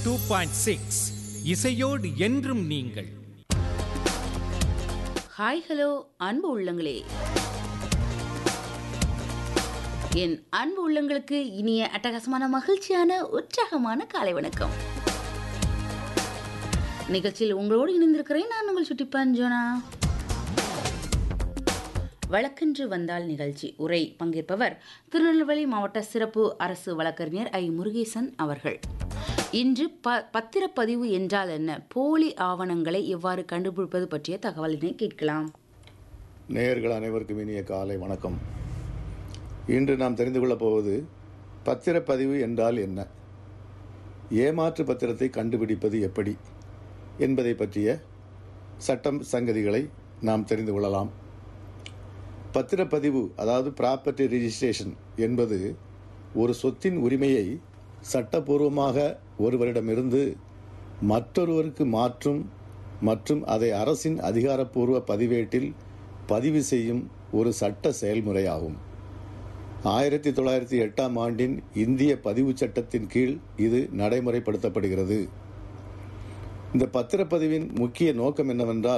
two point six இசையோடு என்றும் நீங்கள் ஹாய் ஹலோ அன்பு உள்ளங்களே என் அன்பு உள்ளங்களுக்கு இனிய அட்டகாசமான மகிழ்ச்சியான உற்சாகமான காலை வணக்கம் நிகழ்ச்சியில் உங்களோடு இணைந்திருக்கிறேன் நான் உங்கள் சுட்டிப்பான் ஜோனா வழக்கென்று வந்தால் நிகழ்ச்சி உரை பங்கேற்பவர் திருநெல்வேலி மாவட்ட சிறப்பு அரசு வழக்கறிஞர் ஐ முருகேசன் அவர்கள் இன்று ப பத்திரப்பதிவு என்றால் என்ன போலி ஆவணங்களை எவ்வாறு கண்டுபிடிப்பது பற்றிய தகவலினை கேட்கலாம் நேயர்கள் அனைவருக்கும் இனிய காலை வணக்கம் இன்று நாம் தெரிந்து கொள்ளப் போவது பத்திரப்பதிவு என்றால் என்ன ஏமாற்று பத்திரத்தை கண்டுபிடிப்பது எப்படி என்பதை பற்றிய சட்டம் சங்கதிகளை நாம் தெரிந்து கொள்ளலாம் பத்திரப்பதிவு அதாவது ப்ராப்பர்ட்டி ரிஜிஸ்ட்ரேஷன் என்பது ஒரு சொத்தின் உரிமையை சட்டபூர்வமாக ஒருவரிடமிருந்து மற்றொருவருக்கு மாற்றும் மற்றும் அதை அரசின் அதிகாரப்பூர்வ பதிவேட்டில் பதிவு செய்யும் ஒரு சட்ட செயல்முறையாகும் ஆயிரத்தி தொள்ளாயிரத்தி எட்டாம் ஆண்டின் இந்திய பதிவு சட்டத்தின் கீழ் இது நடைமுறைப்படுத்தப்படுகிறது இந்த பத்திரப்பதிவின் முக்கிய நோக்கம் என்னவென்றால்